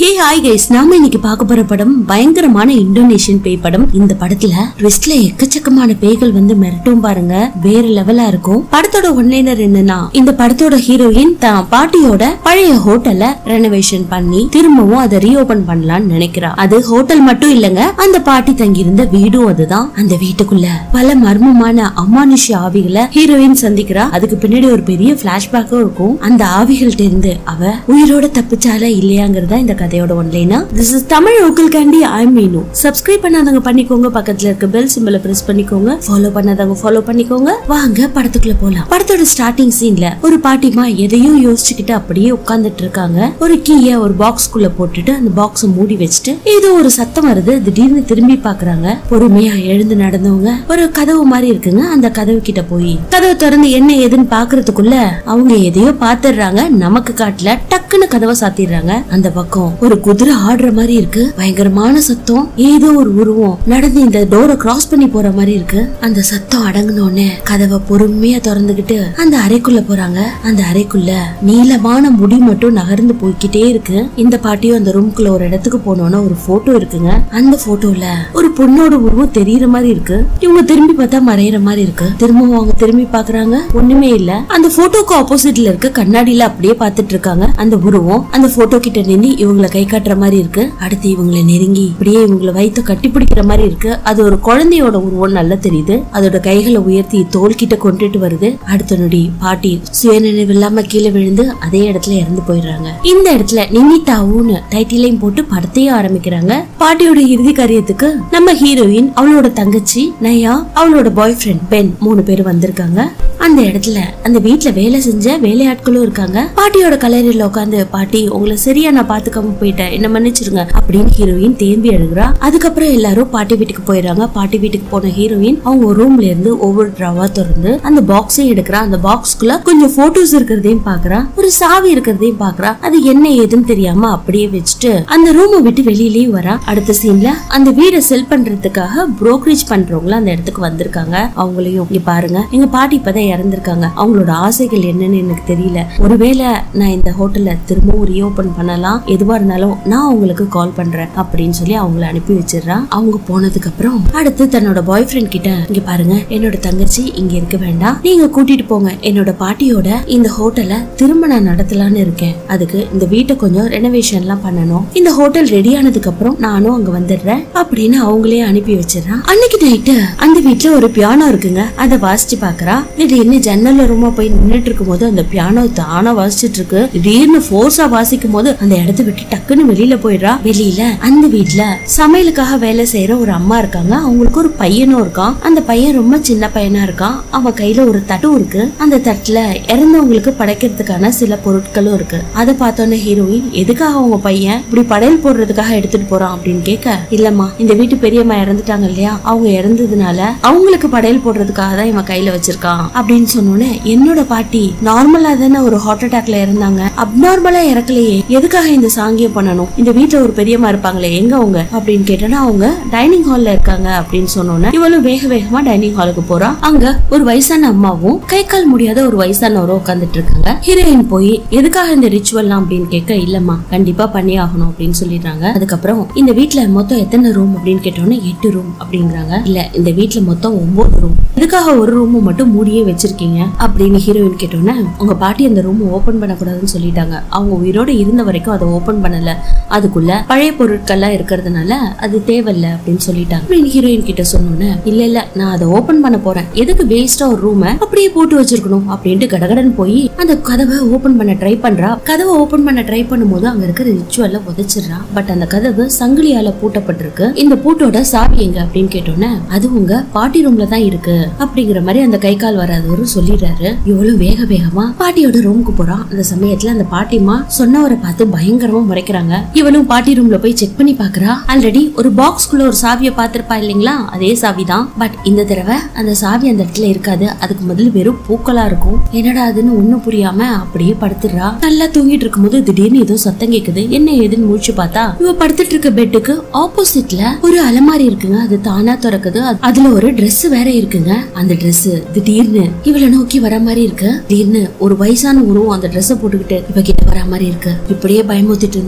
hey hi guys நாம இன்னைக்கு பார்க்க போற படம் பயங்கரமான இந்தோனேஷியன் பேய் படம் இந்த படத்துல ட்விஸ்ட்ல எக்கச்சக்கமான பேய்கள் வந்து மிரட்டும் பாருங்க வேற லெவலா இருக்கும் படத்தோட ஒன்லைனர் என்னன்னா இந்த படத்தோட ஹீரோயின் தான் பாட்டியோட பழைய ஹோட்டலை ரெனோவேஷன் பண்ணி திரும்பவும் அதை ரீஓபன் பண்ணலாம்னு நினைக்கிறா அது ஹோட்டல் மட்டும் இல்லங்க அந்த பாட்டி தங்கியிருந்த வீடும் அதுதான் அந்த வீட்டுக்குள்ள பல மர்மமான அமானுஷ்ய ஆவிகளை ஹீரோயின் சந்திக்கிறா அதுக்கு பின்னாடி ஒரு பெரிய பிளாஷ்பேக்கும் இருக்கும் அந்த ஆவிகள்ட்ட இருந்து அவ உயிரோட தப்பிச்சாலா இல்லையாங்கிறதா இந்த கதையோட ஒன்லைனா திஸ் இஸ் தமிழ் ஓக்கல் கேண்டி ஐ மீனு சப்ஸ்கிரைப் பண்ணாதவங்க பண்ணிக்கோங்க பக்கத்துல இருக்க பெல் சிம்பிள பிரஸ் பண்ணிக்கோங்க ஃபாலோ பண்ணாதவங்க ஃபாலோ பண்ணிக்கோங்க வாங்க படத்துக்குள்ள போலாம் படத்தோட ஸ்டார்டிங் சீன்ல ஒரு பாட்டிமா எதையும் யோசிச்சுக்கிட்டு அப்படியே உட்கார்ந்துட்டு இருக்காங்க ஒரு கீய ஒரு பாக்ஸ்குள்ள போட்டுட்டு அந்த பாக்ஸ மூடி வச்சுட்டு ஏதோ ஒரு சத்தம் வருது திடீர்னு திரும்பி பாக்குறாங்க பொறுமையா எழுந்து நடந்தவங்க ஒரு கதவு மாதிரி இருக்குங்க அந்த கதவு கிட்ட போய் கதவை திறந்து என்ன ஏதுன்னு பாக்குறதுக்குள்ள அவங்க எதையோ பாத்துடுறாங்க நமக்கு காட்டல டக்குன்னு கதவை சாத்திடுறாங்க அந்த பக்கம் ஒரு குதிரை ஆடுற மாதிரி இருக்கு பயங்கரமான சத்தம் ஏதோ ஒரு உருவம் நடந்து இந்த டோரை கிராஸ் பண்ணி போற மாதிரி இருக்கு அந்த சத்தம் அடங்குனோடனே கதவை பொறுமையா திறந்துகிட்டு அந்த அறைக்குள்ள போறாங்க அந்த அறைக்குள்ள நீளமான முடி மட்டும் நகர்ந்து போய்கிட்டே இருக்கு இந்த பாட்டியும் அந்த ரூம்குள்ள ஒரு இடத்துக்கு போனோம்னா ஒரு போட்டோ இருக்குங்க அந்த போட்டோல ஒரு பொண்ணோட உருவம் தெரியற மாதிரி இருக்கு இவங்க திரும்பி பார்த்தா மறையிற மாதிரி இருக்கு திரும்பவும் அவங்க திரும்பி பாக்குறாங்க ஒண்ணுமே இல்ல அந்த போட்டோக்கு ஆப்போசிட்ல இருக்க கண்ணாடியில அப்படியே பார்த்துட்டு இருக்காங்க அந்த உருவம் அந்த போட்டோ கிட்ட நின்று இவங்கள கை காட்டுற மாதிரி இருக்கு அடுத்து இவங்கள நெருங்கி இப்படியே இவங்கள வயித்த கட்டி பிடிக்கிற மாதிரி இருக்கு அது ஒரு குழந்தையோட உருவம் நல்லா தெரியுது அதோட கைகளை உயர்த்தி தோல் கிட்ட கொண்டுட்டு வருது அடுத்த நொடி பாட்டி சுயநினைவு இல்லாம கீழே விழுந்து அதே இடத்துல இறந்து போயிடுறாங்க இந்த இடத்துல நிமிதாவுன்னு டைட்டிலையும் போட்டு படத்தையும் ஆரம்பிக்கிறாங்க பாட்டியோட இறுதி காரியத்துக்கு நம்ம ஹீரோயின் அவளோட தங்கச்சி நயா அவளோட பாய் ஃப்ரெண்ட் பென் மூணு பேர் வந்திருக்காங்க அந்த இடத்துல அந்த வீட்ல வேலை செஞ்ச வேலையாட்களும் இருக்காங்க பாட்டியோட கல்லறையில உட்காந்து பாட்டி உங்களை சரியா நான் பாத்துக்காம போயிட்டேன் என்ன மன்னிச்சிருங்க அப்படின்னு ஹீரோயின் தேம்பி அழுகுறா அதுக்கப்புறம் எல்லாரும் பாட்டி வீட்டுக்கு போயிடுறாங்க பாட்டி வீட்டுக்கு போன ஹீரோயின் அவங்க ரூம்ல இருந்து ஒவ்வொரு ட்ராவா திறந்து அந்த பாக்ஸையும் எடுக்கிறா அந்த பாக்ஸ்க்குள்ள கொஞ்சம் போட்டோஸ் இருக்கிறதையும் பாக்குறா ஒரு சாவி இருக்கிறதையும் பாக்குறா அது என்ன ஏதுன்னு தெரியாம அப்படியே வச்சுட்டு அந்த ரூமை விட்டு வெளியிலயும் வரா அடுத்த சீன்ல அந்த வீடை செல் பண்றதுக்காக புரோக்கரேஜ் பண்றவங்க அந்த இடத்துக்கு வந்திருக்காங்க அவங்களையும் இங்க பாருங்க எங்க பாட்டி இப்பதான் இறந்திருக்காங்க அவங்களோட ஆசைகள் என்னன்னு எனக்கு தெரியல ஒருவேளை நான் இந்த ஹோட்டல்ல திரும்பவும் ரீஓபன் பண்ணலாம் எதுவா இருந்தாலும் நான் உங்களுக்கு கால் பண்றேன் அப்படின்னு சொல்லி அவங்கள அனுப்பி வச்சிடுறா அவங்க போனதுக்கு அப்புறம் அடுத்து தன்னோட பாய் ஃப்ரெண்ட் கிட்ட இங்க பாருங்க என்னோட தங்கச்சி இங்க இருக்க வேண்டாம் நீங்க கூட்டிட்டு போங்க என்னோட பாட்டியோட இந்த ஹோட்டலை திரும்ப நான் நடத்தலாம்னு இருக்கேன் அதுக்கு இந்த வீட்டை கொஞ்சம் ரெனோவேஷன் எல்லாம் பண்ணணும் இந்த ஹோட்டல் ரெடி ஆனதுக்கு அப்புறம் நானும் அங்க வந்துடுறேன் அப்படின்னு அவங்களே அனுப்பி வச்சிடறான் அன்னைக்கு நைட்டு அந்த வீட்ல ஒரு பியானோ இருக்குங்க அதை வாசிச்சு பாக்குறா திடீர்னு ஜன்னல் ரூமா போய் நின்னுட்டு இருக்கும் போது அந்த பியானோ தானா வாசிச்சிட்டு இருக்கு திடீர்னு ஃபோர்ஸா வாசிக்கும் போது அந்த இடத்த விட்டு டக்குன்னு வெளியில போயிடுறா வெளியில அந்த வீட்ல சமையலுக்காக வேலை செய்யற ஒரு அம்மா இருக்காங்க அவங்களுக்கு ஒரு பையனும் இருக்கான் அந்த பையன் ரொம்ப சின்ன பையனா இருக்கான் அவன் கையில ஒரு தட்டும் இருக்கு அந்த தட்டுல இறந்தவங்களுக்கு படைக்கிறதுக்கான சில பொருட்களும் இருக்கு அதை பார்த்தோன்னே ஹீரோயின் எதுக்காக அவங்க பையன் இப்படி படையல் போடுறதுக்காக எடுத்துட்டு போறான் அப்படின்னு கேட்க இல்லம்மா இந்த வீட்டு பெரியம்மா இறந்துட்டாங்க இல்லையா அவங்க இறந்ததுனால அவங்களுக்கு படையல் போடுறதுக்காக தான் இவன் கையில வச்சிருக்கான் அப்படின்னு சொன்னோன்னே என்னோட பாட்டி நார்மலா தானே ஒரு ஹார்ட் அட்டாக்ல இறந்தாங்க அப்நார்மலா இறக்கலையே எதுக்காக இந்த சாங்கியம் பண்ணணும் இந்த வீட்ல ஒரு பெரியம்மா இருப்பாங்களே எங்க அவங்க அப்படின்னு கேட்டோன்னா அவங்க டைனிங் ஹால்ல இருக்காங்க அப்படின்னு சொன்னோன்னே இவளும் வேக வேகமா டைனிங் ஹாலுக்கு போறா அங்க ஒரு வயசான அம்மாவும் கை கால் முடியாத ஒரு வயசானவரும் உட்காந்துட்டு இருக்காங்க ஹீரோயின் போய் எதுக்காக இந்த ரிச்சுவல்லாம் அப்படின்னு கேட்க இல்லம்மா கண்டிப்பா பண்ணி ஆகணும் அப்படின்னு சொல்லிடுறாங்க அதுக்கப்புறம் இந்த வீட்ல மொத்தம் எத்தனை ரூம் அப்படின்னு கேட்டோன்னே எட்டு ரூம் அப்படிங்கிறாங்க இல்ல இந்த வீட்ல மொத்தம் ஒன்பது ரூம் எதுக்காக ஒரு ரூம் மட்டும் மூடியே வச்சிருக்கீங்க அப்படின்னு ஹீரோயின் கேட்டோன்னே உங்க பாட்டி அந்த ரூம் ஓபன் பண்ணக்கூடாதுன்னு சொல்லிட்டாங்க அவங்க உயிரோட இருந்த வரைக்கும் அதை ஓபன் பண்ணல அதுக்குள்ள பழைய பொருட்கள்லாம் இருக்கிறதுனால அது தேவையில்ல அப்படின்னு சொல்லிட்டாங்க அப்படின்னு ஹீரோயின் கிட்ட சொன்னோன்னே இல்ல இல்ல நான் அதை ஓபன் பண்ண போறேன் எதுக்கு வேஸ்டா ஒரு ரூமை அப்படியே போட்டு வச்சிருக்கணும் அப்படின்ட்டு கடகடன் போய் அந்த கதவை ஓபன் பண்ண ட்ரை பண்றா கதவை ஓபன் பண்ண ட்ரை பண்ணும்போது அங்க இருக்கிற ரிச்சுவல்ல உதைச்சிடுறா பட் அந்த கதவு சங்கிலியால பூட்டப்பட்டிருக்கு இந்த பூட்டோட சாவி எங்க அப்படின்னு கேட்டோன்னே அது உங்க பாட்டி ரூம்ல தான் இருக்கு அப்படிங்கிற மாதிரி அந்த கை கால் வராதவரும் சொல்லிடுறாரு இவ்வளவு வேக வேகமா பாட்டியோட ரூமுக்கு போறான் அந்த சமயத்துல அந்த பாட்டிமா சொன்னவரை பார்த்து பயங்கரமா முறைக்கிறாங்க இவளும் பாட்டி ரூம்ல போய் செக் பண்ணி பாக்குறா ஆல்ரெடி ஒரு பாக்ஸ்குள்ள ஒரு சாவிய பாத்திருப்பா இல்லைங்களா அதே சாவி தான் பட் இந்த தடவை அந்த சாவி அந்த இடத்துல இருக்காது அதுக்கு முதல்ல வெறும் பூக்களா இருக்கும் என்னடா அதுன்னு ஒண்ணும் புரியாம அப்படியே படுத்துடுறா நல்லா தூங்கிட்டு இருக்கும்போது திடீர்னு ஏதோ சத்தம் கேக்குது என்ன ஏதுன்னு முடிச்சு பார்த்தா இவ படுத்துட்டு இருக்க பெட்டுக்கு ஆப்போசிட்ல ஒரு அலமாரி இருக்குங்க அது தானா திறக்குது அது- அதுல ஒரு Dress வேற இருக்குங்க அந்த Dress திடீர்னு இவளை நோக்கி வர மாதிரி இருக்கு திடீர்னு ஒரு வயசான உருவம் அந்த Dress போட்டுக்கிட்டு இவ கிட்ட வர மாதிரி இருக்கு இப்படியே பயமுத்திட்டு இருந்த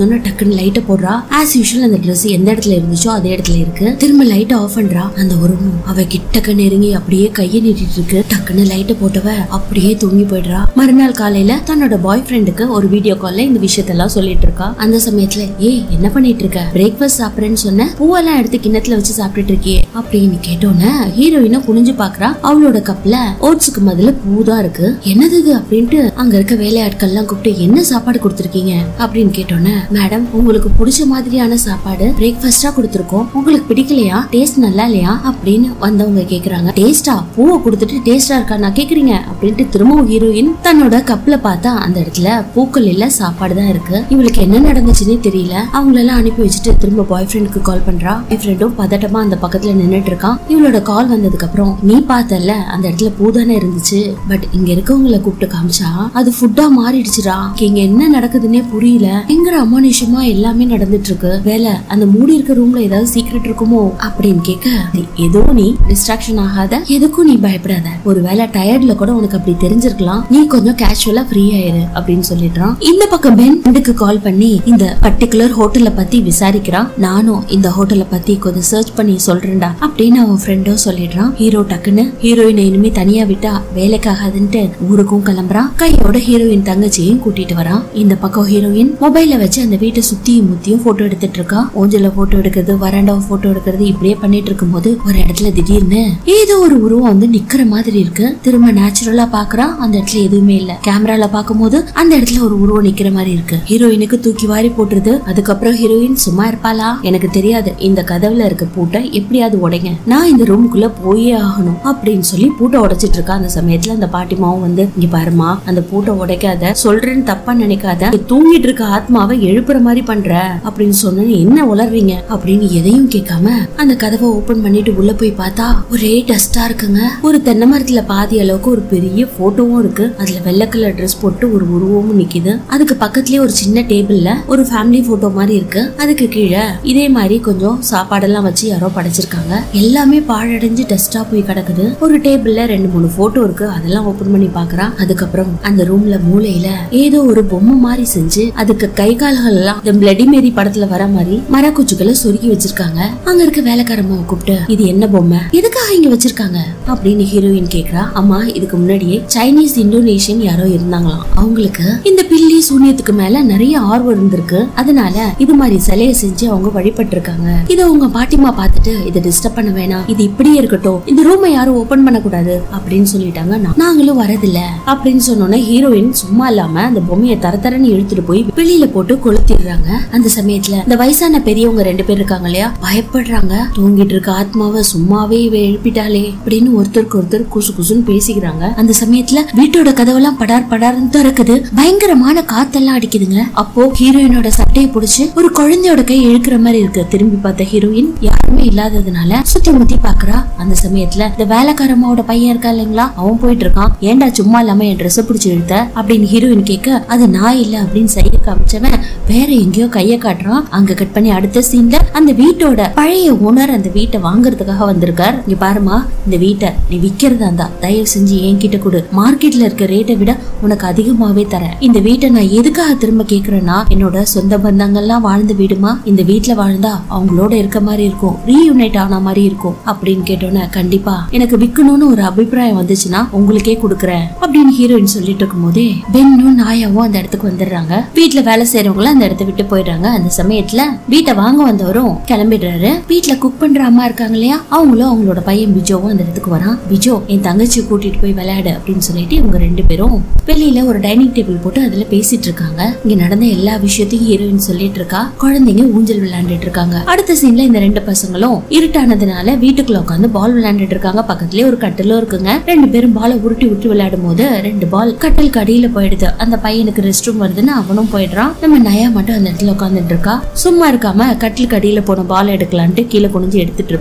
வந்தோடனே டக்குன்னு லைட்டை போடுறா ஆஸ் யூஷுவல் அந்த Dress எந்த இடத்துல இருந்துச்சோ அதே இடத்துல இருக்கு திரும்ப லைட்டை ஆஃப் பண்றா அந்த உருவம் அவ கிட்டக்க நெருங்கி அப்படியே கையை நீட்டிட்டு இருக்கு டக்குன்னு லைட்டை போட்டவ அப்படியே தூங்கி போயிடுறா மறுநாள் காலையில தன்னோட பாய் ஃப்ரெண்டுக்கு ஒரு வீடியோ கால்ல இந்த விஷயத்தெல்லாம் சொல்லிட்டு இருக்கா அந்த சமயத்துல ஏய் என்ன பண்ணிட்டு இருக்க பிரேக்ஃபாஸ்ட் சாப்பிடுறேன்னு சொன்ன பூவெல்லாம் எடுத்து கிண்ணத்துல வச்சு சாப்பிட்டுட்டு இருக்கியே அப்படின்னு கேட்டோன்னே ஹீரோயினை குனிஞ்சு பாக்குறா அவளோட கப்ல ஓட்ஸுக்கு பதில பூ தான் இருக்கு என்னது இது அப்படின்ட்டு அங்க இருக்க வேலையாட்கள் எல்லாம் கூப்பிட்டு என்ன சாப்பாடு கொடுத்துருக்கீங்க அப்படின்னு கேட்டோன்னே மேடம் உங்களுக்கு பிடிச்ச மாதிரியான சாப்பாடு பிரேக்ஃபாஸ்டா கொடுத்துருக்கோம் உங்களுக்கு பிடிக்கலையா டேஸ்ட் நல்லா இல்லையா அப்படின்னு வந்தவங்க கேக்குறாங்க டேஸ்டா பூவை கொடுத்துட்டு டேஸ்டா இருக்கா நான் கேக்குறீங்க அப்படின்ட்டு திரும்பவும் ஹீரோயின் தன்னோட கப்ல பார்த்தா அந்த இடத்துல பூக்கள் இல்ல சாப்பாடு தான் இருக்கு இவளுக்கு என்ன நடந்துச்சுன்னே தெரியல அவங்களெல்லாம் அனுப்பி வச்சுட்டு திரும்ப பாய் ஃப்ரெண்டுக்கு கால் பண்றா பாய் ஃப்ரெண்டும் பதட்டமா அந்த பக்கத்துல நின்னுட்டு இருக்கான் இவளோட கால் வந்ததுக்கு அப்புறம் நீ பார்த்தல அந்த இடத்துல பூ தானே இருந்துச்சு பட் இங்க இருக்கவங்கள கூப்பிட்டு காமிச்சா அது ஃபுட்டா மாறிடுச்சுடா இங்க என்ன நடக்குதுன்னே புரியல எங்கிற அமானுஷமா எல்லாமே நடந்துட்டு இருக்கு வேலை அந்த மூடி இருக்க ரூம்ல ஏதாவது சீக்ரெட் இருக்குமோ அப்படின்னு கேட்க "நீ- ஏதோ நீ டிஸ்ட்ராக்ஷன் ஆகாத எதுக்கும் நீ பயப்படாத ஒருவேளை டயர்ட்ல கூட உனக்கு அப்படி தெரிஞ்சிருக்கலாம் நீ கொஞ்சம் கேஷுவலா ஃப்ரீ ஆயிரு அப்படின்னு சொல்லிடுறான் இந்த பக்கம் பென் ஃப்ரெண்டுக்கு கால் பண்ணி இந்த பர்டிகுலர் ஹோட்டலை பத்தி விசாரிக்கிறான் நானும் இந்த ஹோட்டலை பத்தி கொஞ்சம் சர்ச் பண்ணி சொல்றேன்டா அப்படின்னு அவன் ஃப்ரெண்டும் சொல்லிடுறான் ஹீரோ டக்குன்னு ஹீரோயினை இனிமே தனியா விட்டா வேலைக்காகாதுன்ட்டு ஊருக்கும் கிளம்புறான் கையோட ஹீரோயின் தங்கச்சியையும் கூட்டிட்டு வரான் இந்த பக்கம் ஹீரோயின் மொபைல வச்சு அந்த வீட்டை சுத்தியும் முத்தியும் போட்டோ எடுத்துட்டு இருக்கா ஊஞ்சல போட்டோ எடுக்கிறது வராண்டாவை போட்டோ எடுக்கிறது இப்படியே பண்ணிட்டு இருக்கும்போது ஒரு இடத்துல திடீர்னு ஏதோ ஒரு உருவம் வந்து நிக்கிற மாதிரி இருக்கு திரும்ப நேச்சுரலா பாக்குறா அந்த இடத்துல எதுவுமே இல்ல கேமரால பாக்கும்போது அந்த இடத்துல ஒரு உருவம் நிக்கிற மாதிரி இருக்கு ஹீரோயினுக்கு தூக்கி வாரி போட்டுருது அதுக்கப்புறம் ஹீரோயின் சும்மா இருப்பாளா எனக்கு தெரியாது இந்த கதவுல இருக்க பூட்டை எப்படியாவது உடைங்க நான் இந்த ரூமுக்குள்ள போயே ஆகணும் அப்படின்னு சொல்லி பூட்டை உடைச்சிட்டு இருக்கா அந்த சமயத்துல அந்த பாட்டிமாவும் வந்து இங்க பாருமா அந்த பூட்டை உடைக்காத சொல்றேன்னு தப்பா நினைக்காத நீ தூங்கிட்டு இருக்க ஆத்மாவை எழுப்புற மாதிரி பண்ற அப்படின்னு சொன்ன என்ன உளர்றீங்க அப்படின்னு எதையும் கேட்காம அந்த கதவை ஓபன் பண்ணிட்டு உள்ள போய் பார்த்தா ஒரே டஸ்டா இருக்குங்க ஒரு தென்னை மரத்துல பாதி அளவுக்கு ஒரு பெரிய போட்டோவும் இருக்கு அதுல வெள்ளை கலர் ட்ரெஸ் போட்டு ஒரு உருவமும் நிக்குது அதுக்கு பக்கத்துலயே ஒரு சின்ன டேபிள்ல ஒரு ஃபேமிலி போட்டோ மாதிரி இருக்கு அதுக்கு கீழே இதே மாதிரி கொஞ்சம் சாப்பாடெல்லாம் வச்சு யாரோ படைச்சிருக்காங்க எல்லாமே பாழடைஞ்சு டஸ்டா போய் கிடக்குது ஒரு டேபிள்ல ரெண்டு மூணு போட்டோ இருக்கு அதெல்லாம் ஓபன் பண்ணி பாக்குறான் அதுக்கப்புறம் அந்த ரூம்ல மூலையில ஏதோ ஒரு பொம்மை மாதிரி செஞ்சு அதுக்கு கை கால்கள் எல்லாம் இந்த பிளடி மேரி படத்துல வர மாதிரி மரக்குச்சிகளை சொருகி வச்சிருக்காங்க அங்க இருக்க வேலைக்காரம்மாவை கூப்பிட்டு இது என்ன பொம்மை எதுக்காக இங்க வச்சிருக்காங்க அப்படின்னு ஹீரோயின் கேக்குறா அம்மா இதுக்கு முன்னாடியே சைனீஸ் இந்தோனேஷியன் யாரோ இருந்தாங்களாம் அவங்களுக்கு இந்த பில்லி சூனியத்துக்கு மேல நிறைய ஆர்வம் இருந்திருக்கு அதனால இது மாதிரி சிலையை செஞ்சு அவங்க வழிபட்டு இருக்காங்க இத உங்க பாட்டிமா பார்த்துட்டு இதை டிஸ்டர்ப் பண்ண வேணாம் இது இப்படியே இருக்கட்டும் இந்த ரூமை யாரும் ஓபன் பண்ண கூடாது அப்படின்னு சொல்லிட்டாங்க நா- நாங்களும் வரதில்ல அப்படின்னு சொன்னோன்னே ஹீரோயின் சும்மா இல்லாம அந்த பொம்மையை தர தரன்னு இழுத்துட்டு போய் வெளியில போட்டு கொளுத்திடுறாங்க அந்த சமயத்துல இந்த வயசான பெரியவங்க ரெண்டு பேர் இருக்காங்க இல்லையா பயப்படுறாங்க தூங்கிட்டு இருக்க ஆத்மாவை சும்மாவே இவ எழுப்பிட்டாளே அப்படின்னு ஒருத்தருக்கு ஒருத்தர் குசு குசுன்னு பேசிக்கிறாங்க அந்த சமயத்துல வீட்டோட கதவெல்லாம் படார் படார்னு திறக்குது பயங்கரமான காத்தெல்லாம் அடிக்குதுங்க அப்போ ஹீரோயினோட சட்டையை புடிச்சு ஒரு குழந்தையோட கை இழுக்கிற மாதிரி இருக்கு திரும்பி பார்த்த ஹீரோயின் யாருமே இல்லாததுனால சுத்தி முத்தி பாக்குறா அந்த சமயத்துல இந்த வேலைக்காரம்மாவோட பையன் இருக்கா இல்லைங்களா அவன் போயிட்டு இருக்கான் ஏன்டா சும்மா இல்லாம என் ட்ரெஸ் பிடிச்சு இழுத்த அப்படின்னு ஹீரோயின் கேட்க அது நான் இல்ல அப்படின்னு சைகை காமிச்சவன் வேற எங்கேயோ கைய காட்டுறான் அங்க கட் பண்ணி அடுத்த சீன்ல அந்த வீட்டோட பழைய ஓனர் அந்த வீட்டை வாங்குறதுக்காக வந்திருக்கார் இங்க பாருமா இந்த வீட்டை நீ விக்கிறதா இருந்தா தயவு செஞ்சு என்கிட்ட கொடு மார்க்கெட்ல இருக்க ரேட்டை விட உனக்கு அதிகமாவே தரேன் இந்த வீட்டை நான் எதுக்காக திரும்ப கேக்குறேன்னா என்னோட சொந்த பந்தங்கள்லாம் வாழ்ந்த வீடுமா இந்த வீட்ல வாழ்ந்தா அவங்களோட இருக்க மாதிரி இருக்கும் ரீயூனைட் ஆன மாதிரி இருக்கும் அப்படின்னு கேட்டோன்னே கண்டிப்பா எனக்கு விக்கணும்னு ஒரு அபிப்பிராயம் வந்துச்சுன்னா உங்களுக்கே கொடுக்குறேன் அப்படின்னு ஹீரோயின் சொல்லிட்டு இருக்கும் போதே பென்னும் நாயாவும் அந்த இடத்துக்கு வந்துடுறாங்க வீட்ல வேலை செய்யறவங்களும் அந்த இடத்த விட்டு போயிடுறாங்க அந்த சமயத்துல வீட்டை வாங்க வந்தவரும் கிளம்பிடுறாரு வீட்ல குக் பண்ற அம்மா இருக்காங்க இல்லையா அவங்களும் அவங்களோட பையன் பிஜோவும் அந்த இடத்துக்கு வரான் பிஜோ என் தங்கச்சி கூட்டிட்டு போய் விளையாடு அப்படின்னு சொல்லிட்டு இவங்க ரெண்டு பேரும் வெளியில ஒரு டைனிங் டேபிள் போட்டு அதுல பேசிட்டு இருக்காங்க இங்க நடந்த எல்லா விஷயத்தையும் ஹீரோயின் சொல்லிட்டு இருக்கா குழந்தைங்க ஊஞ்சல் விளையாண்டுட்டு இருக்காங்க அடுத்த சீன்ல இந்த ரெண்டு பசங்களும் இருட்டானதுனால வீட்டுக்குள்ள உட்காந்து பால் விளையாண்டுட்டு இருக்காங்க பக்கத்துலயே ஒரு கட்டிலும் இருக்குங்க ரெண்டு பேரும் பாலை உருட்டி உருட்டி விளையாடும் போது ரெண்டு பால் கட்டில் கடியில போயிடுது அந்த பையனுக்கு ரெஸ்ட் ரூம் வருதுன்னு அவனும் போயிடுறான் நம்ம நயா மட்டும் அந்த இடத்துல உட்காந்துட்டு இருக்கா சும்மா இருக்காம கட்டில் கடியில போன பால் எடுக்கலான்ட்டு கீழே குனிஞ்சு எடுத்துட்டு இருப்பா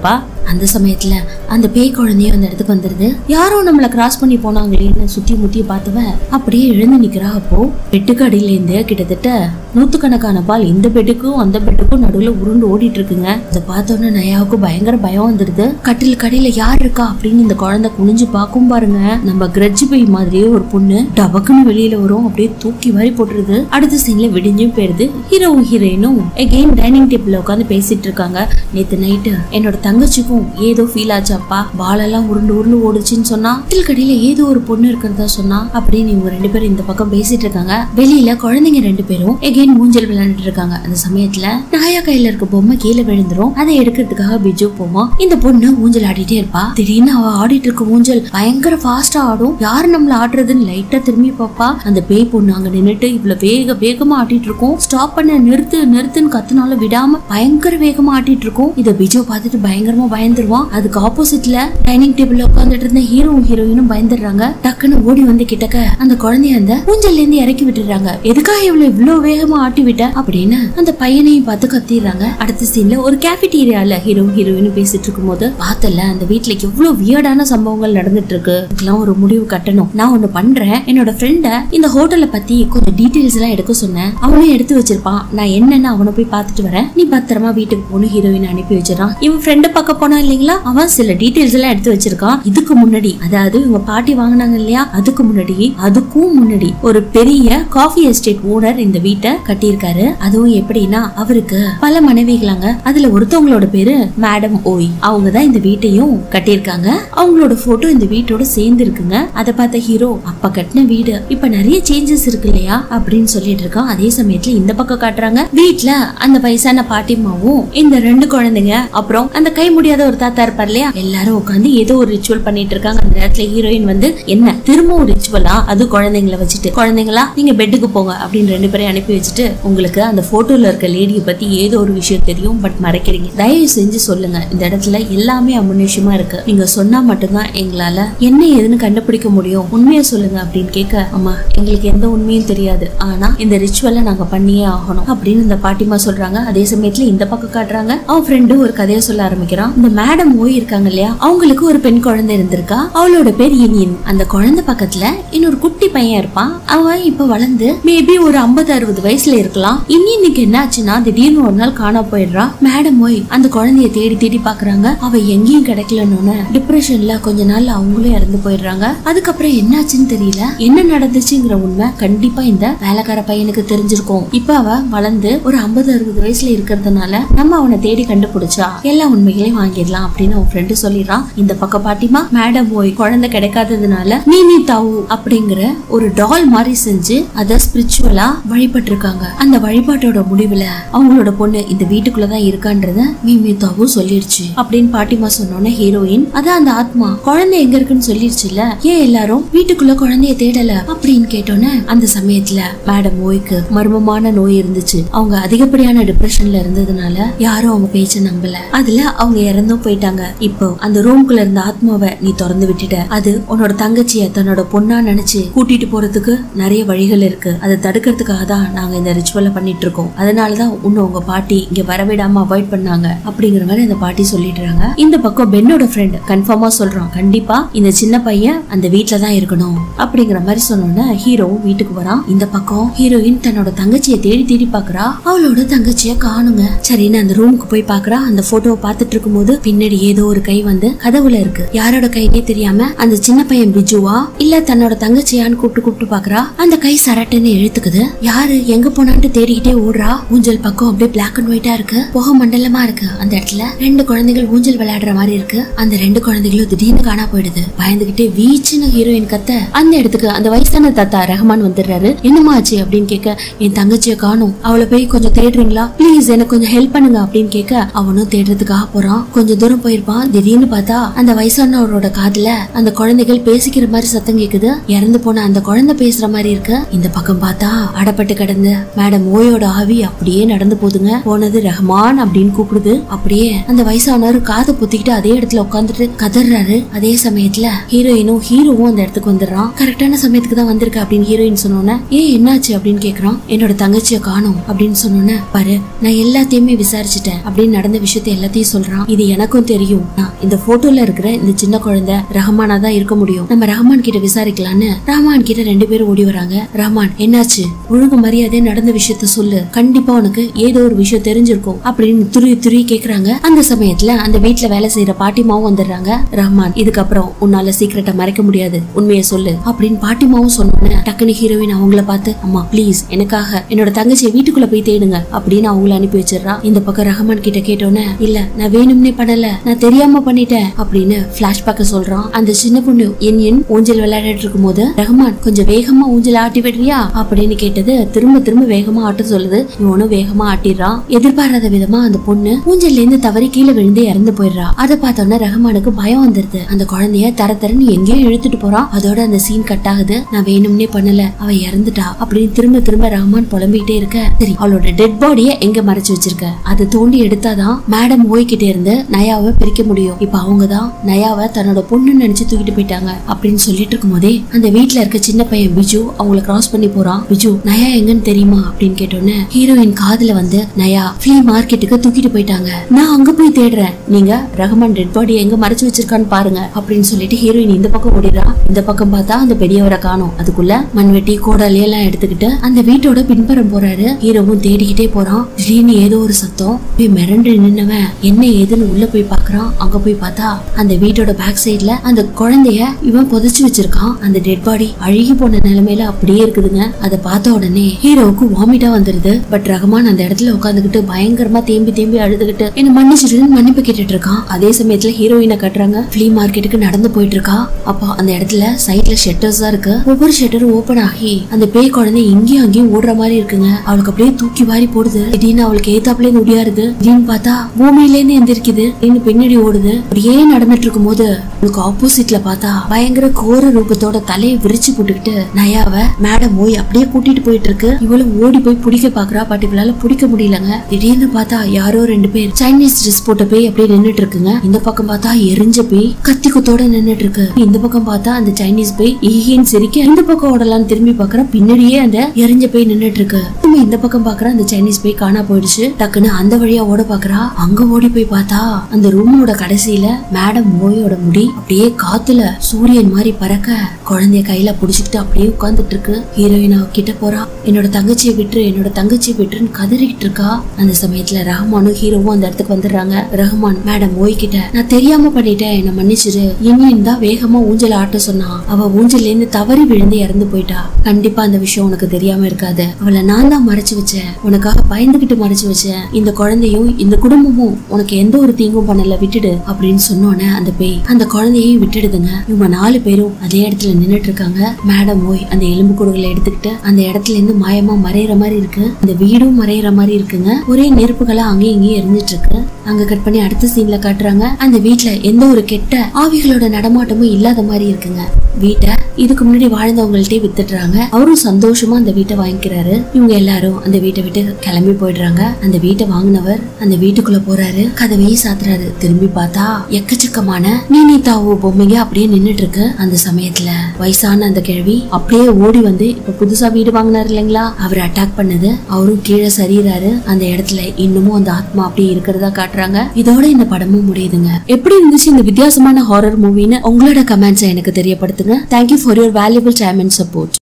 அந்த சமயத்துல அந்த பேய் குழந்தையும் அந்த இடத்துக்கு வந்துருது யாரோ நம்மள கிராஸ் பண்ணி போனாங்களேன்னு சுத்தி முத்தி பார்த்தவ அப்படியே எழுந்து நிக்கிறா அப்போ பெட்டுக்கு அடியில இருந்து கிட்டத்தட்ட நூத்துக்கணக்கான பால் இந்த பெட்டுக்கும் அந்த பெட்டுக்கும் நடுவுல உருண்டு ஓடிட்டு இருக்குங்க இதை பார்த்தோன்னே நயாவுக்கு பயங்கர பயம் வந்துருது கட்டில் கடையில யார் இருக்கா அப்படின்னு இந்த குழந்தை குனிஞ்சு பார்க்கும் பாருங்க நம்ம கிரட்ஜ் பேய் மாதிரியே ஒரு பொண்ணு டபக்குன்னு வெளியில வரும் அப்படியே தூக்கி வாரி போட்டுருது அடுத்த சீன்ல விடிஞ்சும் போயிருது ஹீரோவும் ஹீரோயினும் எகெயின் டைனிங் டேபிள்ல உட்காந்து பேசிட்டு இருக்காங்க நேத்து நைட்டு என்னோட தங்கச்சிக்கும் ஏதோ ஃபீல் ஆச்சாப்பா பாலெல்லாம் உருண்டு உருண்டு ஓடுச்சுன்னு சொன்னா கட்டில் கடையில ஏதோ ஒரு பொண்ணு இருக்கிறதா சொன்னா அப்படின்னு இவங்க ரெண்டு பேரும் இந்த பக்கம் பேசிட்டு இருக்காங்க வெளியில குழந்தைங்க ரெண்டு பேரும் எகெயின் மூஞ்சல் விளையாண்டுட்டு இருக்காங்க அந்த சமயத்துல நாயா கையில இருக்க பொம்மை கீழே விழுந்துரும் அதை எடுக்கிறதுக்காக பிஜு போவோம் இந்த பொண்ணு ஊஞ்சல் ஆடிட்டே இருப்பா திடீர்னு அவ ஆடிட்டு இருக்க ஊஞ்சல் பயங்கர ஃபாஸ்டா ஆடும் யாரு நம்மள ஆடுறதுன்னு லைட்டா திரும்பி பாப்பா அந்த பேய் பொண்ணு அங்க நின்னுட்டு இவ்வளவு வேக வேகமா ஆட்டிட்டு இருக்கும் ஸ்டாப் பண்ண நிறுத்து நிறுத்துன்னு கத்துனாலும் விடாம பயங்கர வேகமா ஆட்டிட்டு இருக்கும் இத பிஜு பார்த்துட்டு பயங்கரமா பயந்துருவான் அதுக்கு ஆப்போசிட்ல டைனிங் டேபிள்ல உட்காந்துட்டு இருந்த ஹீரோவும் ஹீரோயினும் பயந்துடுறாங்க டக்குன்னு ஓடி வந்து கிட்டக்க அந்த குழந்தைய அந்த ஊஞ்சல்ல இருந்து இறக்கி விட்டுறாங்க எதுக்காக இவ்வளவு இவ்வளவு வேகமா ஆட்டி விட்ட அப்படின்னு அந்த பையனையும் பார்த்து கத்திடுறாங்க அடுத்த சீன்ல ஒரு கேபிட்டீரியால ஹீரோ ஹீரோயின் பேசிட்டு இருக்கும் போது பார்த்தல அந்த வீட்ல எவ்வளவு வியர்டான சம்பவங்கள் நடந்துட்டு இருக்கு இதுக்கெல்லாம் ஒரு முடிவு கட்டணும் நான் ஒண்ணு பண்றேன் என்னோட ஃப்ரெண்ட இந்த ஹோட்டலை பத்தி கொஞ்சம் டீடைல்ஸ் எல்லாம் எடுக்க சொன்னேன் அவனும் எடுத்து வச்சிருப்பான் நான் என்னன்னு அவனை போய் பார்த்துட்டு வரேன் நீ பத்திரமா வீட்டுக்கு போன ஹீரோயின் அனுப்பி வச்சிடறான் இவன் ஃப்ரெண்ட பார்க்க போனா இல்லைங்களா அவன் சில டீடைல்ஸ் எல்லாம் எடுத்து வச்சிருக்கான் இதுக்கு முன்னாடி அதாவது இவங்க பாட்டி வாங்கினாங்க இல்லையா அதுக்கு முன்னாடி அதுக்கும் முன்னாடி ஒரு பெரிய காஃபி எஸ்டேட் ஓனர் இந்த வீட்டை கட்டியிருக்காரு அதுவும் எப்படின்னா அவருக்கு பல மனைவிகளாங்க அதுல ஒருத்தவங்களோட பேரு மேடம் ஓய் அவங்க தான் இந்த வீட்டையும் கட்டியிருக்காங்க அவங்களோட போட்டோ இந்த வீட்டோட சேர்ந்து இருக்குங்க அதை பார்த்த ஹீரோ அப்ப கட்டின வீடு இப்ப நிறைய சேஞ்சஸ் இருக்கு இல்லையா அப்படின்னு சொல்லிட்டு இருக்கான் அதே சமயத்துல இந்த பக்கம் காட்டுறாங்க வீட்ல அந்த வயசான பாட்டிமாவும் இந்த ரெண்டு குழந்தைங்க அப்புறம் அந்த கை முடியாத ஒரு தாத்தா இருப்பார் இல்லையா எல்லாரும் உட்காந்து ஏதோ ஒரு ரிச்சுவல் பண்ணிட்டு இருக்காங்க அந்த நேரத்துல ஹீரோயின் வந்து என்ன திரும்பவும் ரிச்சுவலா அது குழந்தைங்களை வச்சுட்டு குழந்தைங்களா நீங்க பெட்டுக்கு போங்க அப்படின்னு ரெண்டு பேரையும் அனுப்பி வச்சுட்டு உங்களுக்கு அந்த போட்டோல இருக்க லேடியை பத்தி ஏதோ ஒரு விஷயம் தெரியும் பட் மறைக்கிறீங்க தயவு செஞ்சு சொல்லுங்க இந்த இடத்துல எல்லாமே அமுனிஷமா இருக்கு நீங்க சொன்னா மட்டும்தான் எங்களால என்ன ஏதுன்னு கண்டுபிடிக்க முடியும் உண்மையை சொல்லுங்க அப்படின்னு கேட்க அம்மா எங்களுக்கு எந்த உண்மையும் தெரியாது ஆனா இந்த ரிச்சுவலை நாங்க பண்ணியே ஆகணும் அப்படின்னு இந்த பாட்டிமா சொல்றாங்க அதே சமயத்துல இந்த பக்கம் காட்டுறாங்க அவன் ஃப்ரெண்டு ஒரு கதையை சொல்ல ஆரம்பிக்கிறான் இந்த மேடம் ஓய் இருக்காங்க இல்லையா அவங்களுக்கு ஒரு பெண் குழந்தை இருந்திருக்கா அவளோட பேர் இனியன் அந்த குழந்தை பக்கத்துல இன்னொரு குட்டி பையன் இருப்பான் அவன் இப்ப வளர்ந்து மேபி ஒரு ஐம்பது அறுபது வயசுல இருக்கலாம் இனியனுக்கு என்ன ஆச்சுன்னா திடீர்னு ஒரு நாள் காணா போயிடுறா மேடம் ஓய் அந்த குழந்தைய தேடி தேடி பாக்குறாங்க அவ எங்கேயும் கிடைக்கலன்னு டிப்ரெஷன்ல கொஞ்ச நாள்ல அவங்களும் இறந்து போயிடுறாங்க அதுக்கப்புறம் என்னாச்சுன்னு தெரியல என்ன நடந்துச்சுங்கிற உண்மை கண்டிப்பா இந்த வேலைக்கார பையனுக்கு தெரிஞ்சிருக்கும் இப்ப அவ வளர்ந்து ஒரு ஐம்பது அறுபது வயசுல இருக்கிறதுனால நம்ம அவனை தேடி கண்டுபிடிச்சா எல்லா உண்மைகளையும் வாங்கிடலாம் அப்படின்னு அவன் ஃப்ரெண்டு சொல்லிடுறான் இந்த பக்கம் பாட்டிமா மேடம் போய் குழந்தை கிடைக்காததுனால நீ நீ தாவு அப்படிங்கிற ஒரு டால் மாதிரி செஞ்சு அத ஸ்பிரிச்சுவலா வழிபட்டு இருக்காங்க அந்த வழிபாட்டோட முடிவுல அவங்களோட பொண்ணு இந்த வீட்டுக்குள்ளதான் இருக்கான்றத மீமி தாவும் சொல்லிடுச்சு அப்படின்னு பாட்டிமா சொன்னோன்னே ஹீரோயின் அதான் அந்த ஆத்மா குழந்தை எங்க இருக்குன்னு சொல்லிடுச்சுல ஏன் எல்லாரும் வீட்டுக்குள்ள குழந்தைய தேடல அப்படின்னு கேட்டோன்னே அந்த சமயத்துல மேடம் ஓய்க்கு மர்மமான நோய் இருந்துச்சு அவங்க அதிகப்படியான டிப்ரெஷன்ல இருந்ததுனால யாரும் அவங்க பேச்ச நம்பல அதுல அவங்க இறந்தும் போயிட்டாங்க இப்போ அந்த ரூம்குள்ள இருந்த ஆத்மாவை நீ திறந்து விட்டுட்ட அது உன்னோட தங்கச்சிய தன்னோட பொண்ணா நினைச்சு கூட்டிட்டு போறதுக்கு நிறைய வழிகள் இருக்கு அதை தடுக்கிறதுக்காக தான் நாங்க இந்த ரிச்சுவலை பண்ணிட்டு இருக்கோம் அதனாலதான் உன்னை உங்க பாட்டி இங்க வரவிடாம அவாய்ட் பண்ணாங்க அப்படிங்கிற மாதிரி அந்த பாட்டி சொல்லிடுறாங்க இந்த பக்கம் பென்னோட ஃப்ரெண்ட் கன்ஃபார்மா சொல்றான் கண்டிப்பா இந்த சின்ன பையன் அந்த வீட்ல தான் இருக்கணும் அப்படிங்கிற மாதிரி சொன்னோன்னே ஹீரோ வீட்டுக்கு வரான் இந்த பக்கம் ஹீரோயின் தன்னோட தங்கச்சியை தேடி தேடி பாக்குறா அவளோட தங்கச்சிய காணுங்க சரின்னு அந்த ரூமுக்கு போய் பாக்குறா அந்த போட்டோவை பார்த்துட்டு இருக்கும்போது பின்னாடி ஏதோ ஒரு கை வந்து கதவுல இருக்கு யாரோட கைனே தெரியாம அந்த சின்ன பையன் பிஜுவா இல்ல தன்னோட தங்கச்சியான்னு கூப்பிட்டு கூப்பிட்டு பாக்குறா அந்த கை சரட்டுன்னு இழுத்துக்குது யாரு எங்க போனான்ட்டு தேடிக்கிட்டே ஓடுறா ஊஞ்சல் பக்கம் அப்படியே பிளாக் அண்ட் ஒயிட்டா இருக்கு புகை மண்டலமா இருக்கு அந்த இடத்துல ரெண்டு குழந்தைகள் ஊஞ்சல் விளையாடுற மாதிரி இருக்கு அந்த ரெண்டு குழந்தைகளும் திடீர்னு காணா போயிடுது பயந்துகிட்டே வீச்சுன்னு ஹீரோயின் கத்த அந்த இடத்துக்கு அந்த வயசான தாத்தா ரஹ்மான் வந்துடுறாரு என்னமா ஆச்சு அப்படின்னு கேட்க என் தங்கச்சியை காணும் அவளை போய் கொஞ்சம் தேடுறீங்களா ப்ளீஸ் எனக்கு கொஞ்சம் ஹெல்ப் பண்ணுங்க அப்படின்னு கேட்க அவனும் தேடுறதுக்காக போறான் கொஞ்சம் தூரம் போயிருப்பான் திடீர்னு பார்த்தா அந்த வயசானவரோட காதுல அந்த குழந்தைகள் பேசிக்கிற மாதிரி சத்தம் கேக்குது இறந்து போன அந்த குழந்தை பேசுற மாதிரி இருக்கு இந்த பக்கம் பார்த்தா அடப்பட்டு கிடந்து மேடம் ஓயோட ஆவி அப்படியே நடந்து போதுங்க போனது ரஹ்மான் அப்படின்னு கூப்பிடுது அப்படியே அந்த வயசானவர் காதை பொத்திக்கிட்டு அதே இடத்துல உட்காந்துட்டு கதறாரு அதே சமயத்துல ஹீரோயினும் ஹீரோவும் அந்த இடத்துக்கு வந்துடுறான் கரெக்டான சமயத்துக்கு தான் வந்திருக்க அப்படின்னு ஹீரோயின் சொன்னோன்னே ஏன் என்னாச்சு அப்படின்னு கேக்குறான் என்னோட தங்கச்சியை காணும் அப்படின்னு சொன்னோன்னே பாரு நான் எல்லாத்தையுமே விசாரிச்சுட்டேன் அப்படின்னு நடந்த விஷயத்த எல்லாத்தையும் சொல்றான் இது எனக்கும் தெரியும் நான் இந்த போட்டோல இருக்கிற இந்த சின்ன குழந்தை ரஹமானா தான் இருக்க முடியும் நம்ம ரஹமான் கிட்ட விசாரிக்கலான்னு ரஹமான் கிட்ட ரெண்டு பேரும் ஓடி வராங்க ரஹமான் என்னாச்சு ஒழுங்கு மரியாதை நடந்த விஷயத்த சொல்லு கண்டிப்பா உனக்கு ஏதோ ஒரு விஷயம் தெரிஞ்சிருக்கும் அப்படின்னு துருவி துருவி கேக்குறாங்க அந்த சமயத்துல அந்த வீட்ல வேலை செய்யற பாட்டிமாவும் வந்துடுறாங்க ரஹ்மான் இதுக்கப்புறம் உன்னால சீக்கிரட்டை மறைக்க முடியாது உண்மையை சொல்லு அப்படின்னு பாட்டிமாவும் சொன்னோன்னே டக்குனு ஹீரோயின் அவங்கள பார்த்து அம்மா ப்ளீஸ் எனக்காக என்னோட தங்கச்சியை வீட்டுக்குள்ள போய் தேடுங்க அப்படின்னு அவங்கள அனுப்பி வச்சிடறா இந்த பக்கம் ரஹ்மான் கிட்ட கேட்டோன்னே இல்ல நான் வேணும்னே பண்ணல நான் தெரியாம பண்ணிட்டேன் அப்படின்னு பிளாஷ்பேக்க சொல்றான் அந்த சின்ன பொண்ணு என் என் ஊஞ்சல் விளையாடிட்டு இருக்கும் போது ரஹ்மான் கொஞ்சம் வேகமா ஊஞ்சல் ஆட்டி விடுறியா அப்படின்னு கேட்டது திரும்ப திரும்ப வேகமா ஆட்ட சொல்லுது இவனும் வேகமா ஆட்டிடுறான் எதிர்பாராத விதமா அந்த பொண்ணு ஊஞ்சல்ல இருந்து தவறி கீழே விழுந்து இறந்து போயிடுறா அதை பார்த்தோன்னே ரஹ்மானுக்கு பயம் வந்துருது அந்த குழந்தைய தர தரன்னு எங்கேயோ இழுத்துட்டு போறான் அதோட அந்த சீன் கட் ஆகுது நான் வேணும்னே பண்ணல அவ இறந்துட்டா அப்படின்னு திரும்ப திரும்ப ரஹ்மான் புலம்பிட்டே இருக்க சரி அவளோட டெட் பாடிய எங்க மறைச்சு வச்சிருக்க அதை தோண்டி எடுத்தாதான் மேடம் ஓய்கிட்ட இருந்து நயாவை பிரிக்க முடியும் இப்ப அவங்க தான் நயாவை தன்னோட பொண்ணுன்னு நினைச்சு தூக்கிட்டு போயிட்டாங்க அப்படின்னு சொல்லிட்டு இருக்கும் போதே அந்த வீட்ல இருக்க சின்ன பையன் பிஜு அவங்கள கிராஸ் பண்ணி போறான் பிஜு நயா எங்கன்னு தெரியுமா அப்படின்னு கேட்டோன்னே ஹீரோயின் காதுல வந்து நயா ஃபிளீ மார்க்கெட்டுக்கு தூக்கிட்டு போயிட்டாங்க நான் அங்க போய் தேடுறேன் நீங்க ரஹ்மான் டெட் பாடி எங்க மறைச்சு வச்சிருக்கான்னு பாருங்க அப்படின்னு சொல்லிட்டு ஹீரோயின் இந்த பக்கம் ஓடிடுறா இந்த பக்கம் பார்த்தா அந்த பெரியவரை காணோம் அதுக்குள்ள மண்வெட்டி கோடாலி எல்லாம் எடுத்துக்கிட்டு அந்த வீட்டோட பின்புறம் போறாரு ஹீரோவும் தேடிக்கிட்டே போறான் திடீர்னு ஏதோ ஒரு சத்தம் போய் மிரண்டு நின்னவன் என்ன ஏதுன்னு உள்ள போய் பாக்குறான் அங்க போய் பார்த்தா அந்த வீட்டோட பேக் சைடுல அந்த குழந்தைய இவன் புதைச்சு வச்சிருக்கான் அந்த டெட் பாடி அழுகி போன நிலைமையில அப்படியே இருக்குதுங்க அதை பார்த்த உடனே ஹீரோவுக்கு வாமிட்டா வந்துருது பட் ரஹ்மான் அந்த இடத்துல உட்காந்துக்கிட்டு பயங்கரமா தேம்பி தேம்பி அழுதுகிட்டு என்ன மன்னிச்சிடுன்னு மன்னிப்பு கேட்டுட்டு இருக்கான் அதே சமயத்துல ஹீரோயினை கட்டுறாங்க ஃபிளீ மார்க்கெட்டுக்கு நடந்து போயிட்டு இருக்கா அப்போ அந்த இடத்துல சைட்ல ஷெட்டர்ஸ் தான் இருக்கு ஒவ்வொரு ஷெட்டரும் ஓபன் ஆகி அந்த பேய் குழந்தை இங்கேயும் அங்கேயும் ஓடுற மாதிரி இருக்குங்க அவளுக்கு அப்படியே தூக்கி வாரி போடுது திடீர்னு அவளுக்கு ஏத்தாப்புல இருந்து ஒடியாருது திடீர்னு பார்த்தா பூமியில இருந்து எந்திரிக்குது திடீர்னு பின்னாடி ஓடுது அப்படியே நடந்துட்டு இருக்கும் போது அவளுக்கு ஆப்போசிட்ல பார்த்தா பயங்கர கோர ரூபத்தோட தலையை விரிச்சு போட்டுக்கிட்டு நயாவ மேடம் போய் அப்படியே கூட்டிட்டு போயிட்டு இருக்கு இவளும் ஓடி போய் பிடிக்க பாக்குறா பட் இவளால பிடிக்க முடியலங்க திடீர்னு பார்த்தா யாரோ ரெண்டு பேர் சைனீஸ் ட்ரெஸ் போட்ட பேய் அப்படியே நின்னுட்டு இருக்குங்க இந்த பக்கம் பார்த்தா எரிஞ்ச பேய் கத்தி குத்தோட நின்னுட்டு இருக்கு இந்த பக்கம் பார்த்தா அந்த சைனீஸ் பேய் ஈகின்னு சிரிக்க இந்த பக்கம் ஓடலாம்னு திரும்பி பாக்குறா பின்னாடியே அந்த எரிஞ்ச பேய் நின்னுட்டு இருக்கு திரும்ப இந்த பக்கம் பாக்குறா அந்த சைனீஸ் பேய் காணா போயிடுச்சு டக்குன்னு அந்த வழியா ஓட பாக்குறா அங்க ஓடி போய் பார்த்தா அந்த ரூமோட கடைசியில மேடம் மோயோட முடி அப்படியே காத்துல சூரியன் மாதிரி பறக்க குழந்தைய கையில புடிச்சுக்கிட்டு அப்படியே உட்கார்ந்துட்டு இருக்கு ஹீரோயின் அவ கிட்ட போறா என்னோட தங்கச்சியை விட்டுரு என்னோட தங்கச்சியை விட்டுருன்னு கதறிக்கிட்டு இருக்கா அந்த சமயத்துல ரஹ்மானும் ஹீரோவும் அந்த இடத்துக்கு வந்துடுறாங்க ரஹ்மான் மேடம் ஓய் கிட்ட நான் தெரியாம பண்ணிட்டேன் என்ன மன்னிச்சிரு இனியன் தான் வேகமா ஊஞ்சல் ஆட்ட சொன்னா அவ ஊஞ்சல்ல இருந்து தவறி விழுந்து இறந்து போயிட்டா கண்டிப்பா அந்த விஷயம் உனக்கு தெரியாம இருக்காது அவளை நான் தான் மறைச்சு வச்சேன் உனக்காக பயந்துகிட்டு மறைச்சு வச்சேன் இந்த குழந்தையும் இந்த குடும்பமும் உனக்கு எந்த ஒரு தீங்கும் பண்ணல விட்டுடு அப்படின்னு சொன்னோன்னே அந்த பேய் அந்த குழந்தையையும் விட்டுடுதுங்க இவங்க நாலு பேரும் அதே இடத்துல நின்னுட்டு இருக்காங்க மேடம் ஓய் அந்த எலும்பு கூடுகளை எடுத்துக்கிட்டு அந்த இடத்துல இருந்து மாயமா மறையிற மாதிரி இருக்கு அந்த வீடும் மறையிற மாதிரி இருக்குங்க ஒரே நெருப்புகளா அங்கேயும் இங்கேயும் எரிஞ்சிட்டு இருக்கு அங்க கட் பண்ணி அடுத்த சீன்ல காட்டுறாங்க அந்த வீட்ல எந்த ஒரு கெட்ட ஆவிகளோட நடமாட்டமும் இல்லாத மாதிரி இருக்குங்க வீட்டை இதுக்கு முன்னாடி வாழ்ந்தவங்கள்ட்டே வித்துடுறாங்க அவரும் சந்தோஷமா அந்த வீட்டை வாங்கிக்கிறாரு இவங்க எல்லாரும் அந்த வீட்டை விட்டு கிளம்பி போயிடுறாங்க அந்த வீட்டை வாங்கினவர் அந்த வீட்டுக்குள்ள போறாரு கதவையும் சாத்துறாரு திரும்பி பார்த்தா எக்கச்சக்கமான நீனி தாவு பொம்மைங்க அப்படியே நின்னுட்டு இருக்கு அந்த சமயத்துல வயசான அந்த கிழவி அப்படியே ஓடி வந்து இப்ப புதுசா வீடு வாங்கினாரு இல்லைங்களா அவர் அட்டாக் பண்ணது அவரும் கீழே சரிறாரு அந்த இடத்துல இன்னமும் அந்த ஆத்மா அப்படியே இருக்கிறதா காட்டுறாங்க இதோட இந்த படமும் முடியுதுங்க எப்படி இருந்துச்சு இந்த வித்தியாசமான ஹாரர் மூவின்னு உங்களோட கமெண்ட்ஸை எனக்கு தெரியப்படுத்துங்க thank you for your valuable time and support